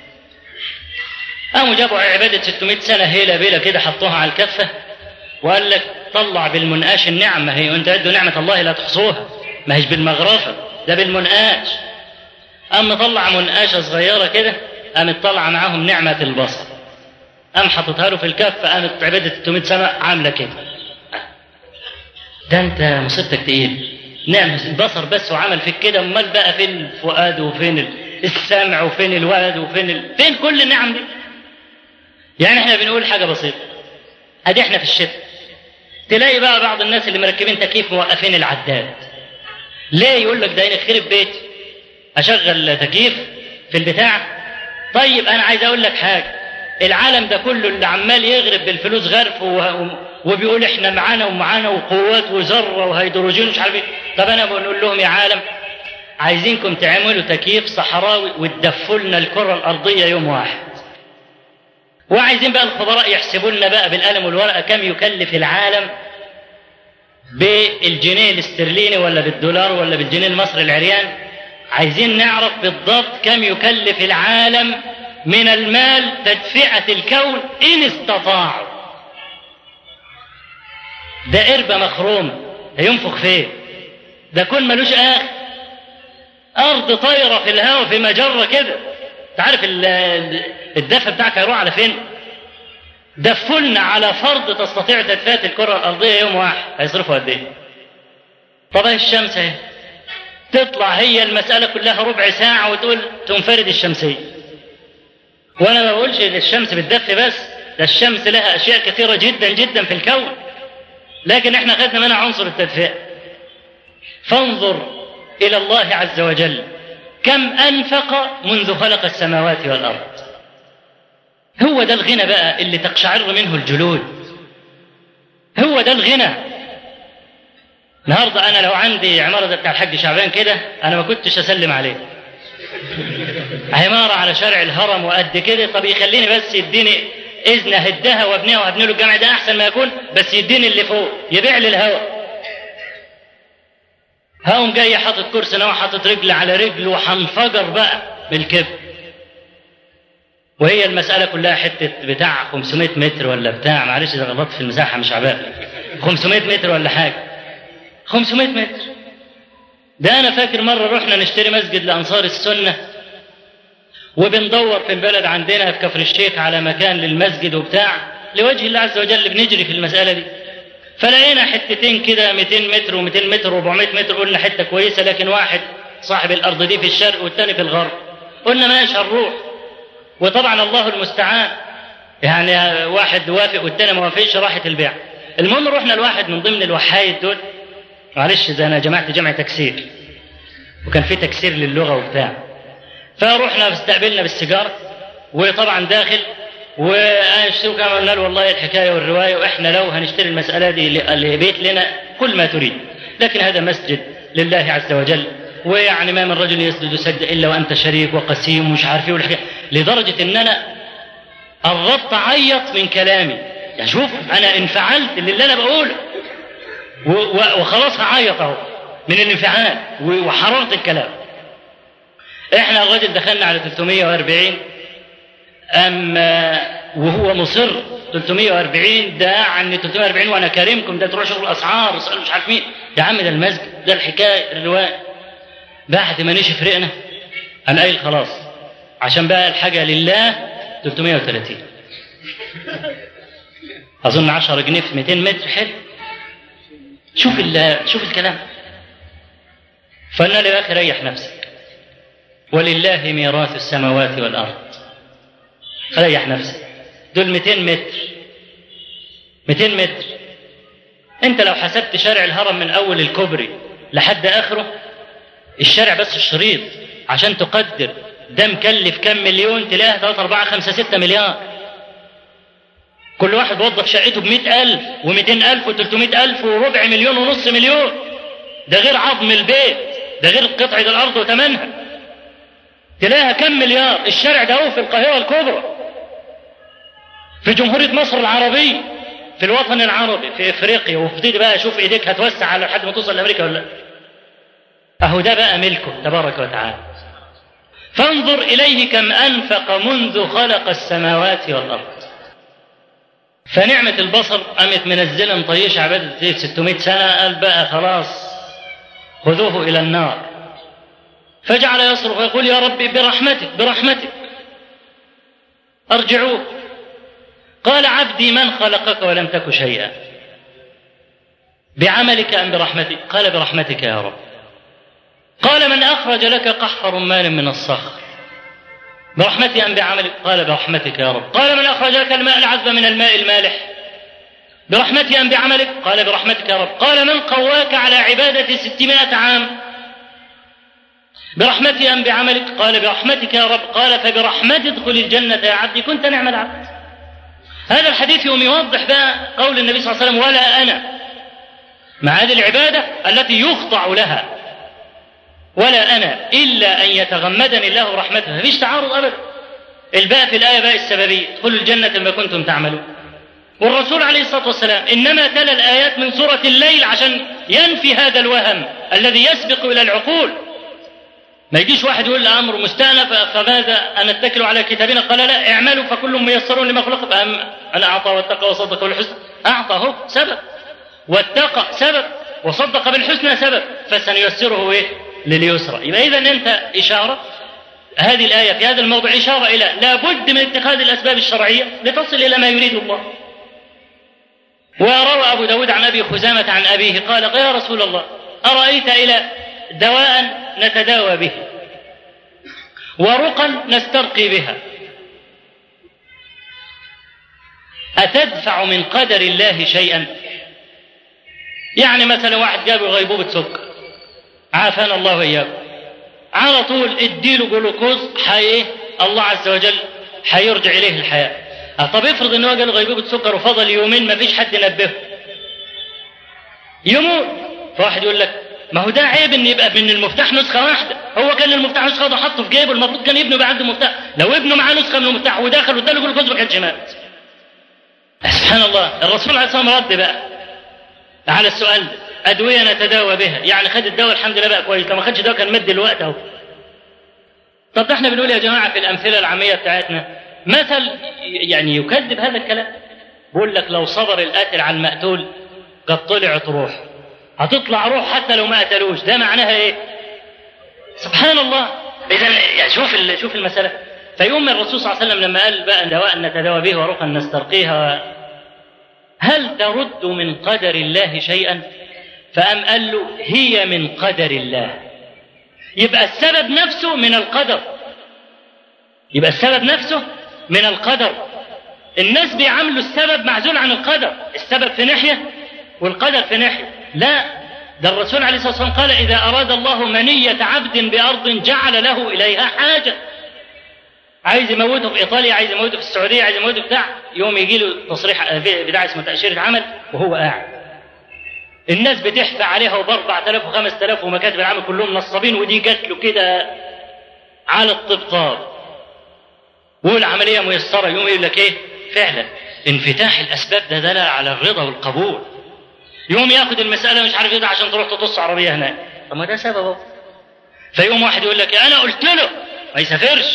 قاموا جابوا عبادة 600 سنة هيلة بيلة كده حطوها على الكفة وقال لك طلع بالمنقاش النعمة هي أنت عدوا نعمة الله لا تحصوها ما هيش بالمغرفة ده بالمنقاش أما طلع منقاشة صغيرة كده قامت طالعة معاهم نعمة البصر قام حاططها له في الكف قامت عبادة 600 سنة عاملة كده ده أنت مصيبتك تقيل نعمة البصر بس وعمل فيك كده أمال بقى فين الفؤاد وفين السمع وفين الولد وفين ال... فين كل النعم دي؟ يعني احنا بنقول حاجة بسيطة ادي احنا في الشتاء تلاقي بقى بعض الناس اللي مركبين تكييف موقفين العداد ليه يقول لك ده يخرب بيتي اشغل تكييف في البتاع طيب انا عايز اقول لك حاجه العالم ده كله اللي عمال يغرب بالفلوس غرف و... وبيقول احنا معانا ومعانا وقوات وذره وهيدروجين ومش عارف ايه طب انا بقول لهم يا عالم عايزينكم تعملوا تكييف صحراوي وتدفوا لنا الكره الارضيه يوم واحد وعايزين بقى الخبراء يحسبوا لنا بقى بالقلم والورقه كم يكلف العالم بالجنيه الاسترليني ولا بالدولار ولا بالجنيه المصري العريان عايزين نعرف بالضبط كم يكلف العالم من المال تدفئة الكون إن استطاعوا ده قربة مخرومة هينفخ فين ده كون ملوش آخر أرض طايرة في الهواء في مجرة كده تعرف الدفة بتاعك هيروح على فين دفلنا على فرض تستطيع تدفئة الكرة الأرضية يوم واحد هيصرفوا قد إيه؟ طب الشمس اهي تطلع هي المسألة كلها ربع ساعة وتقول تنفرد الشمسية وأنا ما بقولش إن الشمس بتدفي بس ده الشمس لها أشياء كثيرة جدا جدا في الكون لكن احنا خدنا منها عنصر التدفئة فانظر إلى الله عز وجل كم أنفق منذ خلق السماوات والأرض هو ده الغنى بقى اللي تقشعر منه الجلود هو ده الغنى النهارده انا لو عندي عماره زي بتاع الحاج شعبان كده انا ما كنتش اسلم عليه عماره على شارع الهرم وقد كده طب يخليني بس يديني اذن اهدها وابنيها وابني له الجامع ده احسن ما يكون بس يديني اللي فوق يبيع لي الهواء هقوم جاي حاطط كرسي انا وحاطط رجل على رجل وهنفجر بقى بالكبر وهي المسألة كلها حتة بتاع 500 متر ولا بتاع معلش إذا غلطت في المساحة مش عبالي 500 متر ولا حاجة 500 متر ده أنا فاكر مرة رحنا نشتري مسجد لأنصار السنة وبندور في البلد عندنا في كفر الشيخ على مكان للمسجد وبتاع لوجه الله عز وجل بنجري في المسألة دي فلقينا حتتين كده 200 متر و200 متر و400 متر قلنا حتة كويسة لكن واحد صاحب الأرض دي في الشرق والتاني في الغرب قلنا ماشي هنروح وطبعا الله المستعان يعني واحد وافق والتاني ما وافقش راحت البيع المهم رحنا لواحد من ضمن الوحايد دول معلش زي انا جمعت جمع تكسير وكان في تكسير للغه وبتاع فرحنا استقبلنا بالسيجاره وطبعا داخل واشتروا كما قلنا له والله الحكايه والروايه واحنا لو هنشتري المساله دي لبيت لنا كل ما تريد لكن هذا مسجد لله عز وجل ويعني ما من رجل يسجد سجد الا وانت شريك وقسيم ومش عارف ايه والحكايه لدرجه ان انا قربت اعيط من كلامي يعني شوف انا انفعلت اللي انا بقوله وخلاص هعيط اهو من الانفعال وحررت الكلام احنا الراجل دخلنا على 340 اما وهو مصر 340 ده عني 340 وانا كريمكم ده تروح شغل اسعار اسالوا مش عارف مين يا عم ده المسجد ده الحكايه الروايه بعد ما نشف رقنا انا قايل خلاص عشان بقى الحاجه لله 330 اظن 10 جنيه في 200 متر حلو شوف شوف الكلام فقلنا له يا اخي ريح نفسك ولله ميراث السماوات والارض ريح نفسك دول 200 متر 200 متر انت لو حسبت شارع الهرم من اول الكوبري لحد اخره الشارع بس الشريط عشان تقدر ده مكلف كم مليون تلاقيها 3 4 5 6 مليار كل واحد وظف شقته بمئة ألف ومئتين ألف وتلتمائة ألف وربع مليون ونص مليون ده غير عظم البيت ده غير قطعة الأرض وثمنها تلاقيها كم مليار الشارع ده هو في القاهرة الكبرى في جمهورية مصر العربية في الوطن العربي في افريقيا وابتدي بقى شوف ايديك هتوسع على لحد ما توصل لامريكا ولا لا اهو ده بقى ملكه تبارك وتعالى فانظر اليه كم انفق منذ خلق السماوات والارض فنعمة البصر قامت منزلة مطيشة عبادة 600 سنة قال بقى خلاص خذوه إلى النار فجعل يصرخ ويقول يا ربي برحمتك برحمتك أرجعوه قال عبدي من خلقك ولم تك شيئا بعملك أم برحمتك قال برحمتك يا رب قال من أخرج لك قحف رمان من الصخر برحمتي أم بعملك قال برحمتك يا رب قال من أخرج لك الماء العذب من الماء المالح برحمتي أم بعملك قال برحمتك يا رب قال من قواك على عبادة ستمائة عام برحمتي أم بعملك قال برحمتك يا رب قال فبرحمتي ادخل الجنة يا عبدي كنت نعم العبد هذا الحديث يوم يوضح بقى قول النبي صلى الله عليه وسلم ولا أنا مع هذه العبادة التي يخضع لها ولا أنا إلا أن يتغمدني الله رحمته مفيش تعارض أبدا الباء في الآية باء السببية ادخلوا الجنة بما كنتم تعملون والرسول عليه الصلاة والسلام إنما تلا الآيات من سورة الليل عشان ينفي هذا الوهم الذي يسبق إلى العقول ما يجيش واحد يقول الأمر مستأنف فماذا أنا أتكل على كتابنا قال لا اعملوا فكل ميسر لما خلق أنا أعطى واتقى وصدق بالحسنى أعطى هو سبب واتقى سبب وصدق بالحسنى سبب فسنيسره إيه لليسرى يبقى إذا أنت إشارة هذه الآية في هذا الموضع إشارة إلى لابد من اتخاذ الأسباب الشرعية لتصل إلى ما يريد الله وروى أبو داود عن أبي خزامة عن أبيه قال يا رسول الله أرأيت إلى دواء نتداوى به ورقا نسترقي بها أتدفع من قدر الله شيئا يعني مثلا واحد جاب غيبوبة سكر عافانا الله وإياكم على طول اديله جلوكوز حي الله عز وجل حيرجع إليه الحياة طب افرض ان هو جاله غيبوبة سكر وفضل يومين ما فيش حد نبهه يموت فواحد يقول لك ما هو ده عيب ان يبقى من المفتاح نسخه واحده هو كان المفتاح نسخه واحده حطه في جيبه المفروض كان ابنه يبقى عنده مفتاح لو ابنه معاه نسخه من المفتاح ودخل واداله جلوكوز ما كانش مات سبحان الله الرسول عليه الصلاه والسلام رد بقى على السؤال ده ادويه نتداوى بها يعني خد الدواء الحمد لله بقى كويس لو ما خدش دواء كان مد الوقت اهو طب ده احنا بنقول يا جماعه في الامثله العاميه بتاعتنا مثل يعني يكذب هذا الكلام بقول لك لو صبر القاتل على المقتول قد طلعت روح هتطلع روح حتى لو ما قتلوش ده معناها ايه سبحان الله اذا يعني شوف شوف المساله فيوم الرسول صلى الله عليه وسلم لما قال بقى دواء نتداوى به ورقا نسترقيها هل ترد من قدر الله شيئا فأم قال له هي من قدر الله يبقى السبب نفسه من القدر يبقى السبب نفسه من القدر الناس بيعاملوا السبب معزول عن القدر السبب في ناحية والقدر في ناحية لا ده الرسول عليه الصلاة والسلام قال إذا أراد الله منية عبد بأرض جعل له إليها حاجة عايز يموته في ايطاليا عايز يموته في السعوديه عايز يموته بتاع يوم يجي له تصريح بتاع اسمه تاشيره عمل وهو قاعد الناس بتحفى عليها وب 4000 و 5000 ومكاتب العمل كلهم نصابين ودي جات له كده على الطبطاب والعمليه ميسره يوم يقول لك ايه فعلا انفتاح الاسباب ده دلاله على الرضا والقبول يوم ياخد المساله مش عارف ايه ده عشان تروح تطص عربيه هناك طب ما ده سببه فيقوم واحد يقول لك انا قلت له ما يسافرش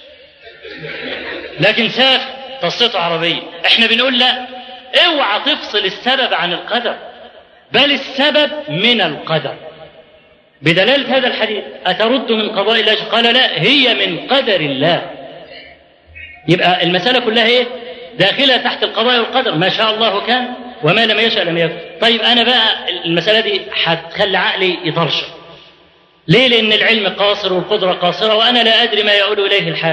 لكن سافر قصته عربية احنا بنقول لا اوعى تفصل السبب عن القدر بل السبب من القدر بدلالة هذا الحديث أترد من قضاء الله قال لا هي من قدر الله يبقى المسألة كلها ايه داخلة تحت القضاء والقدر ما شاء الله كان وما لم يشاء لم يكن طيب أنا بقى المسألة دي هتخلي عقلي يطرشق ليه لأن العلم قاصر والقدرة قاصرة وأنا لا أدري ما يؤول إليه الحال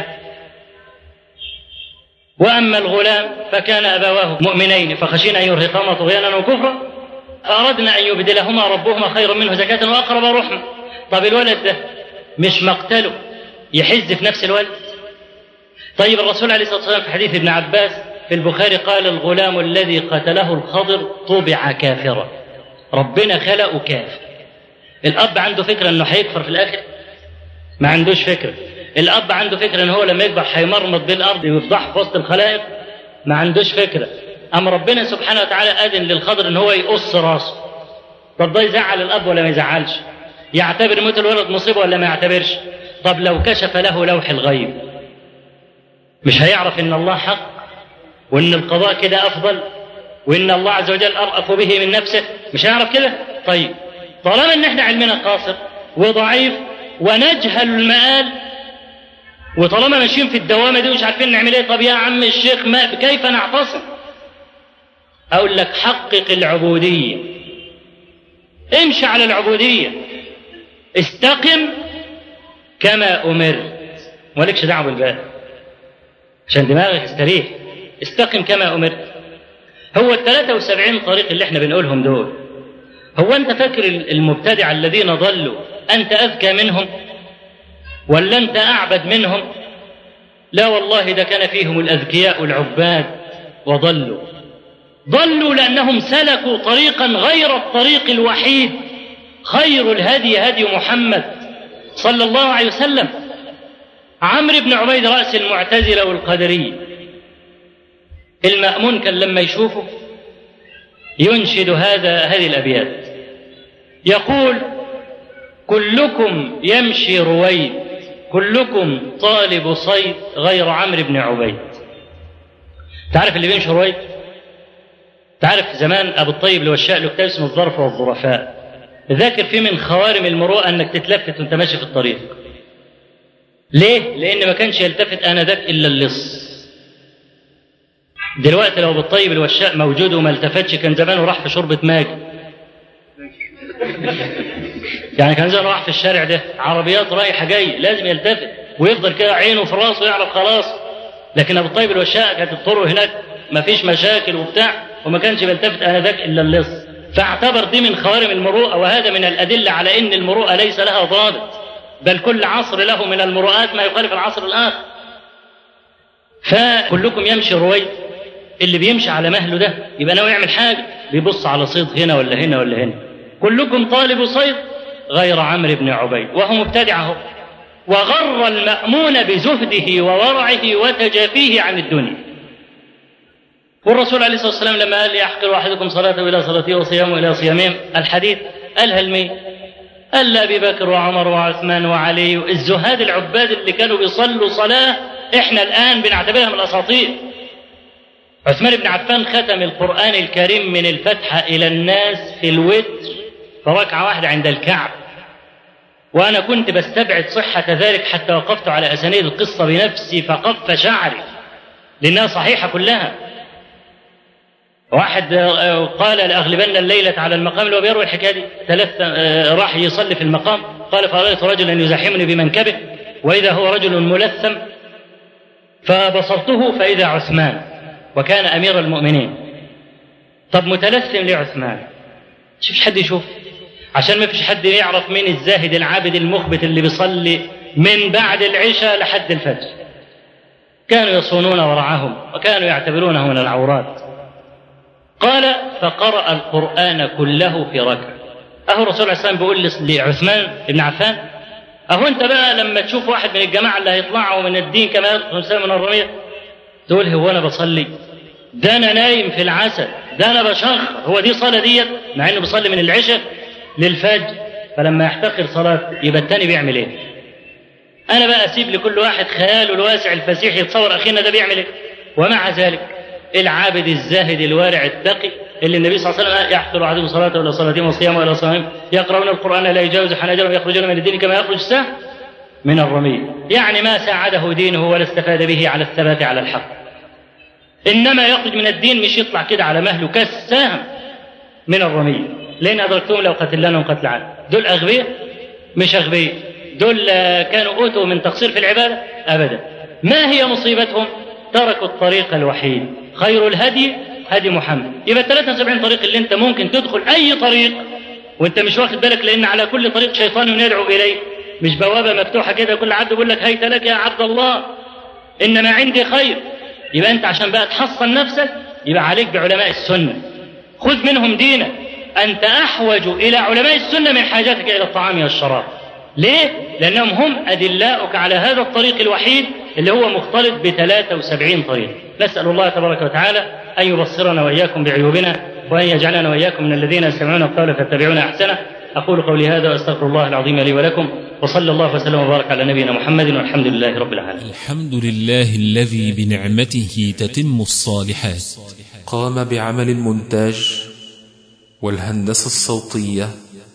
وأما الغلام فكان أبواه مؤمنين فخشينا أن يرهقهما طغيانا وكفرا فأردنا أن يبدلهما ربهما خيرا منه زكاة وأقرب رحمة طب الولد ده مش مقتله يحز في نفس الولد طيب الرسول عليه الصلاة والسلام في حديث ابن عباس في البخاري قال الغلام الذي قتله الخضر طبع كافرا ربنا خلقه كافر الأب عنده فكرة أنه هيكفر في الآخر ما عندوش فكرة الاب عنده فكره ان هو لما يكبر هيمرمط بالارض ويفضح في وسط الخلائق ما عندوش فكره اما ربنا سبحانه وتعالى اذن للخضر ان هو يقص راسه طب ده يزعل الاب ولا ما يزعلش يعتبر موت الولد مصيبه ولا ما يعتبرش طب لو كشف له لوح الغيب مش هيعرف ان الله حق وان القضاء كده افضل وان الله عز وجل ارأف به من نفسه مش هيعرف كده طيب طالما ان احنا علمنا قاصر وضعيف ونجهل المآل وطالما ماشيين في الدوامه دي ومش عارفين نعمل ايه طب يا عم الشيخ ما كيف نعتصم اقول لك حقق العبوديه امشي على العبوديه استقم كما امرت ولكش دعوه بالبال عشان دماغك يستريح استقم كما امرت هو ال 73 طريق اللي احنا بنقولهم دول هو انت فاكر المبتدع الذين ضلوا انت اذكى منهم ولا انت اعبد منهم لا والله ده كان فيهم الاذكياء العباد وضلوا ضلوا لانهم سلكوا طريقا غير الطريق الوحيد خير الهدي هدي محمد صلى الله عليه وسلم عمرو بن عبيد راس المعتزله والقدريه المامون كان لما يشوفه ينشد هذا هذه الابيات يقول كلكم يمشي رويد كلكم طالب صيد غير عمرو بن عبيد تعرف اللي بيمشي رويد تعرف زمان ابو الطيب اللي وشاء له كتاب اسمه الظرف والظرفاء ذاكر فيه من خوارم المروءه انك تتلفت وانت ماشي في الطريق ليه لان ما كانش يلتفت انذاك الا اللص دلوقتي لو بالطيب الوشاء موجود وما التفتش كان زمانه راح في شوربه ماجي يعني كان زمان راح في الشارع ده عربيات رايحه جاي لازم يلتفت ويفضل كده عينه في راسه ويعرف خلاص لكن ابو الطيب الوشاء كانت الطرق هناك ما فيش مشاكل وبتاع وما كانش بيلتفت انذاك الا اللص فاعتبر دي من خوارم المروءه وهذا من الادله على ان المروءه ليس لها ضابط بل كل عصر له من المروءات ما يخالف العصر الاخر فكلكم يمشي رويد اللي بيمشي على مهله ده يبقى ناوي يعمل حاجه بيبص على صيد هنا ولا هنا ولا هنا كلكم طالب صيد غير عمرو بن عبيد وهو مبتدع اهو وغر المأمون بزهده وورعه وتجافيه عن الدنيا والرسول عليه الصلاة والسلام لما قال يحقر أحدكم صلاته إلى صلاته وصيامه إلى صيامهم الحديث قالها لمين؟ قال لأبي بكر وعمر وعثمان وعلي الزهاد العباد اللي كانوا بيصلوا صلاة احنا الآن بنعتبرها من الأساطير عثمان بن عفان ختم القرآن الكريم من الفتحة إلى الناس في الوتر في ركعة واحدة عند الكعب وأنا كنت بستبعد صحة ذلك حتى وقفت على أسانيد القصة بنفسي فقف شعري لأنها صحيحة كلها واحد قال لأغلبن الليلة على المقام اللي هو بيروي الحكاية دي ثلاث راح يصلي في المقام قال فرأيت رجلا يزاحمني بمنكبه وإذا هو رجل ملثم فبصرته فإذا عثمان وكان أمير المؤمنين طب متلثم ليه عثمان شوفش حد يشوف عشان ما فيش حد يعرف مين الزاهد العابد المخبت اللي بيصلي من بعد العشاء لحد الفجر كانوا يصونون ورعاهم وكانوا يعتبرونه من العورات قال فقرأ القرآن كله في ركعة أهو الرسول عليه السلام بيقول لعثمان بن عفان أهو أنت بقى لما تشوف واحد من الجماعة اللي هيطلعوا من الدين كما يدخل من الرمية تقول هو أنا بصلي ده أنا نايم في العسل ده أنا بشخر هو دي صلاة ديت مع إنه بيصلي من العشاء للفجر فلما يحتقر صلاة يبقى التاني بيعمل إيه؟ أنا بقى أسيب لكل واحد خياله الواسع الفسيح يتصور أخينا ده بيعمل إيه؟ ومع ذلك العابد الزاهد الوارع التقي اللي النبي صلى الله عليه وسلم يحضر عدو صلاته الى صلاتهم وصيامه الى صيامهم يقرؤون القران لا يجاوز حناجرهم يخرجون من الدين كما يخرج السهم من الرمي يعني ما ساعده دينه ولا استفاد به على الثبات على الحق انما يخرج من الدين مش يطلع كده على مهله كالسهم من الرمي لان ادركتهم لو قتلناهم قتل عاد دول اغبياء مش اغبياء دول كانوا اوتوا من تقصير في العباده ابدا ما هي مصيبتهم تركوا الطريق الوحيد خير الهدي هدي محمد يبقى 73 طريق اللي انت ممكن تدخل اي طريق وانت مش واخد بالك لان على كل طريق شيطان يدعو اليه مش بوابه مفتوحه كده كل عبد يقول لك هيت لك يا عبد الله انما عندي خير يبقى انت عشان بقى تحصن نفسك يبقى عليك بعلماء السنه خذ منهم دينك انت احوج الى علماء السنه من حاجتك الى الطعام والشراب ليه؟ لأنهم هم أدلاؤك على هذا الطريق الوحيد اللي هو مختلط ب 73 طريق نسأل الله تبارك وتعالى أن يبصرنا وإياكم بعيوبنا وأن يجعلنا وإياكم من الذين يستمعون القول فيتبعون أحسنه أقول قولي هذا وأستغفر الله العظيم لي ولكم وصلى الله وسلم وبارك على نبينا محمد والحمد لله رب العالمين الحمد لله الذي بنعمته تتم الصالحات قام بعمل المونتاج والهندسة الصوتية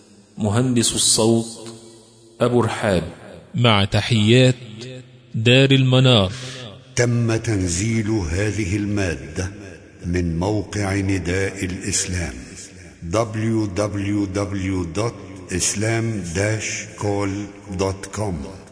مهندس الصوت أبو رحاب مع تحيات دار المنار تم تنزيل هذه المادة من موقع نداء الإسلام www.islam-call.com